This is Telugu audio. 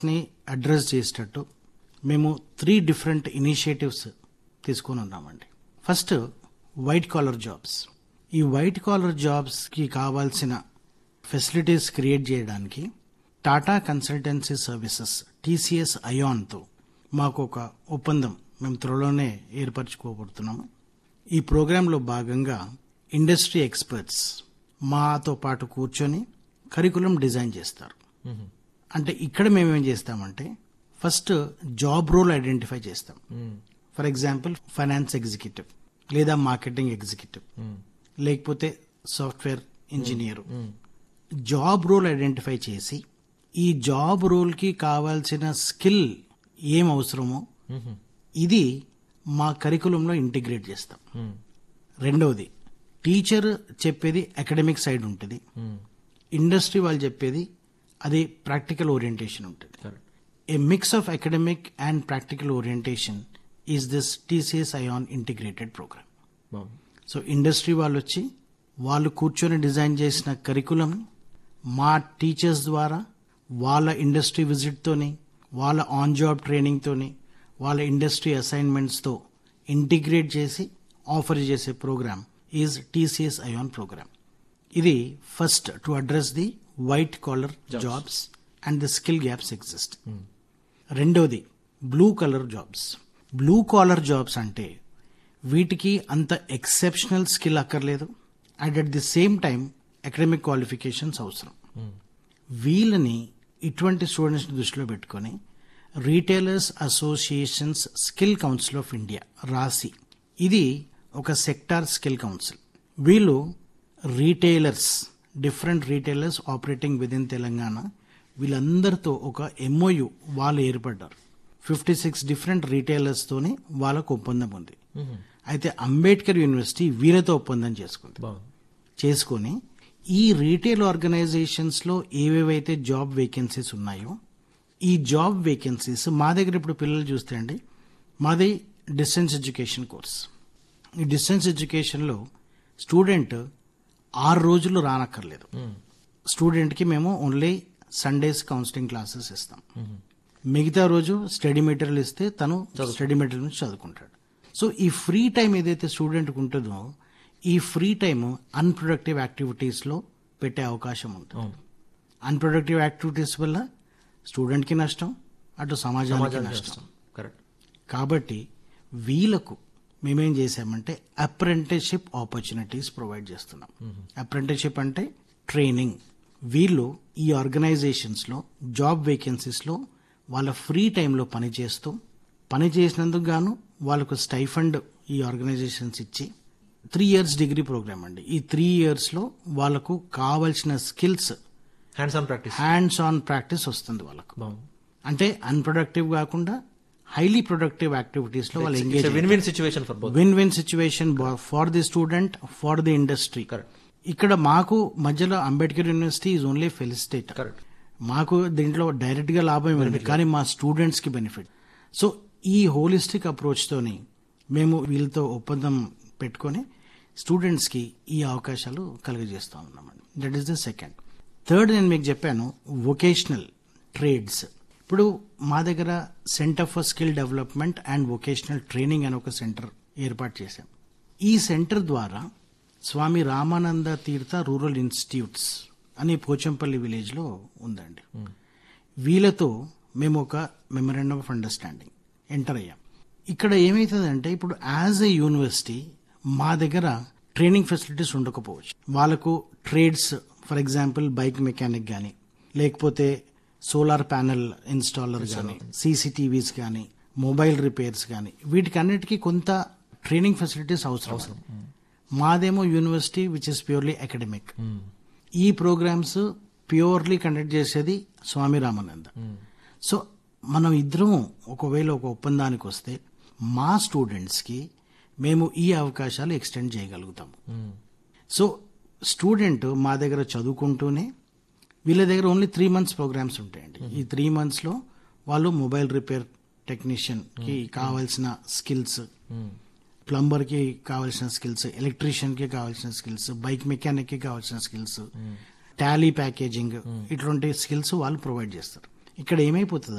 ని అడ్రస్ చేసేటట్టు మేము త్రీ డిఫరెంట్ ఇనిషియేటివ్స్ తీసుకొని ఉన్నామండి ఫస్ట్ వైట్ కాలర్ జాబ్స్ ఈ వైట్ కాలర్ జాబ్స్ కి కావాల్సిన ఫెసిలిటీస్ క్రియేట్ చేయడానికి టాటా కన్సల్టెన్సీ సర్వీసెస్ టీసీఎస్ అయాన్తో మాకు ఒక ఒప్పందం మేము త్వరలోనే ఏర్పరచుకోబోతున్నాము ఈ ప్రోగ్రాంలో భాగంగా ఇండస్ట్రీ ఎక్స్పర్ట్స్ మాతో పాటు కూర్చొని కరికులం డిజైన్ చేస్తారు అంటే ఇక్కడ మేము ఏం చేస్తామంటే ఫస్ట్ జాబ్ రోల్ ఐడెంటిఫై చేస్తాం ఫర్ ఎగ్జాంపుల్ ఫైనాన్స్ ఎగ్జిక్యూటివ్ లేదా మార్కెటింగ్ ఎగ్జిక్యూటివ్ లేకపోతే software engineer job role identify చేసి ఈ జాబ్ రోల్ కి కావాల్సిన స్కిల్ ఏం అవసరమో ఇది మా కరికులంలో ఇంటిగ్రేట్ చేస్తాం రెండవది టీచర్ చెప్పేది అకాడమిక్ సైడ్ ఉంటుంది ఇండస్ట్రీ వాళ్ళు చెప్పేది అది ప్రాక్టికల్ ఓరియంటేషన్ ఉంటుంది a mix of academic and practical orientation is this TCS iON integrated programme so industry వాళ్ళు వచ్చి వాళ్ళు కూర్చొని డిజైన్ చేసిన కరికులం మా టీచర్స్ ద్వారా వాళ్ళ ఇండస్ట్రీ విజిట్తోని వాళ్ళ ఆన్ జాబ్ ట్రైనింగ్తోని వాళ్ళ ఇండస్ట్రీ అసైన్మెంట్స్తో ఇంటిగ్రేట్ చేసి ఆఫర్ చేసే programme is TCS iON programme ఇది first to address the white collar jobs and the skill gaps exist రెండోది blue colour jobs blue collar jobs అంటే వీటికి అంత ఎక్సెప్షనల్ స్కిల్ అక్కర్లేదు and at the same time academic qualifications అవసరం వీళ్ళని ఇటువంటి స్టూడెంట్స్ దృష్టిలో పెట్టుకొని retailers associations skill council of India రాసి ఇది ఒక సెక్టార్ స్కిల్ కౌన్సిల్ వీళ్ళు retailers different retailers operating with in Telangana వీళ్ళందరితో ఒక ఎంఓయు వాళ్ళు ఏర్పడ్డారు ఫిఫ్టీ సిక్స్ డిఫరెంట్ రీటైలర్స్ తోని వాళ్ళకు ఒప్పందం ఉంది అయితే అంబేద్కర్ యూనివర్సిటీ వీళ్ళతో ఒప్పందం చేసుకుంది చేసుకొని ఈ రీటైల్ ఆర్గనైజేషన్స్ లో ఏవేవైతే జాబ్ వేకెన్సీస్ ఉన్నాయో ఈ జాబ్ వేకెన్సీస్ మా దగ్గర ఇప్పుడు పిల్లలు చూస్తే అండి మాది డిస్టెన్స్ ఎడ్యుకేషన్ కోర్స్ ఈ డిస్టెన్స్ ఎడ్యుకేషన్లో స్టూడెంట్ ఆరు రోజులు రానక్కర్లేదు స్టూడెంట్కి మేము ఓన్లీ సండేస్ కౌన్సిలింగ్ క్లాసెస్ ఇస్తాం మిగతా రోజు స్టడీ మెటీరియల్ ఇస్తే తను స్టడీ మెటీరియల్ నుంచి చదువుకుంటాడు సో ఈ ఫ్రీ టైం ఏదైతే స్టూడెంట్కి ఉంటుందో ఈ ఫ్రీ టైం అన్ప్రొడక్టివ్ యాక్టివిటీస్లో పెట్టే అవకాశం ఉంటుంది అన్ప్రొడక్టివ్ యాక్టివిటీస్ వల్ల స్టూడెంట్కి నష్టం అటు సమాజానికి నష్టం కరెక్ట్ కాబట్టి వీళ్ళకు మేమేం చేసామంటే అప్రెంటిస్షిప్ ఆపర్చునిటీస్ ప్రొవైడ్ చేస్తున్నాం అప్రెంటిస్షిప్ అంటే ట్రైనింగ్ వీళ్ళు ఈ ఆర్గనైజేషన్స్ లో జాబ్ వేకెన్సీస్ లో వాళ్ళ ఫ్రీ టైంలో పని చేస్తూ పని చేసినందుకు గాను వాళ్ళకు స్టైఫండ్ ఈ ఆర్గనైజేషన్స్ ఇచ్చి త్రీ ఇయర్స్ డిగ్రీ ప్రోగ్రామ్ అండి ఈ త్రీ ఇయర్స్ లో వాళ్ళకు కావలసిన skills hands on practice hands on practice వస్తుంది వాళ్ళకు బాగుంది అంటే అన్ప్రొడక్టివ్ కాకుండా హైలీ ప్రొడక్టివ్ యాక్టివిటీస్ లో వాళ్ళు engage win win situation for both win win situation for the student for the industry correct ఇక్కడ మాకు మధ్యలో Ambedkar university is only felicitate correct మాకు దీంట్లో డైరెక్ట్ గా లాభం ఏమి లేదు కానీ మా స్టూడెంట్స్ కి బెనిఫిట్ సో ఈ హోలిస్టిక్ అప్రోచ్ తోని మేము వీళ్ళతో ఒప్పందం పెట్టుకొని స్టూడెంట్స్ కి ఈ అవకాశాలు కలుగజేస్తా ఉన్నామండి that is the second third నేను మీకు చెప్పాను వొకేషనల్ ట్రేడ్స్ ఇప్పుడు మా దగ్గర centre for skill development and vocational training అనే ఒక సెంటర్ ఏర్పాటు చేశాం ఈ సెంటర్ ద్వారా స్వామి రామానంద తీర్థ రూరల్ ఇన్స్టిట్యూట్స్ అనే పోచంపల్లి విలేజ్ లో ఉందండి వీళ్ళతో మేము ఒక మెమరాండం ఆఫ్ అండర్స్టాండింగ్ ఎంటర్ అయ్యాం ఇక్కడ ఏమవుతుందంటే ఇప్పుడు యాజ్ ఎ యూనివర్సిటీ మా దగ్గర ట్రైనింగ్ ఫెసిలిటీస్ ఉండకపోవచ్చు వాళ్ళకు trades for example bike mechanic కానీ లేకపోతే సోలార్ ప్యానెల్ ఇన్స్టాలర్ కానీ సీసీటీవీస్ కానీ మొబైల్ రిపేర్స్ కానీ వీటికి అన్నిటికీ కొంత ట్రైనింగ్ ఫెసిలిటీస్ అవసరం మాదేమో university which is purely academic ఈ ప్రోగ్రామ్స్ ప్యూర్లీ కండక్ట్ చేసేది స్వామి రామానంద సో మనం ఇద్దరం ఒకవేళ ఒక ఒప్పందానికి వస్తే మా స్టూడెంట్స్కి మేము ఈ అవకాశాలు ఎక్స్టెండ్ చేయగలుగుతాము సో స్టూడెంట్ మా దగ్గర చదువుకుంటూనే వీళ్ళ దగ్గర ఓన్లీ త్రీ మంత్స్ ప్రోగ్రామ్స్ ఉంటాయండి ఈ త్రీ మంత్స్లో వాళ్ళు మొబైల్ రిపేర్ టెక్నీషియన్ కి కావాల్సిన స్కిల్స్ ప్లంబర్ కి కావాల్సిన స్కిల్స్ ఎలక్ట్రీషియన్ కి కావాల్సిన స్కిల్స్ బైక్ మెకానిక్ కి కావాల్సిన స్కిల్స్ టాలీ ప్యాకేజింగ్ ఇటువంటి స్కిల్స్ వాళ్ళు ప్రొవైడ్ చేస్తారు ఇక్కడ ఏమైపోతుంది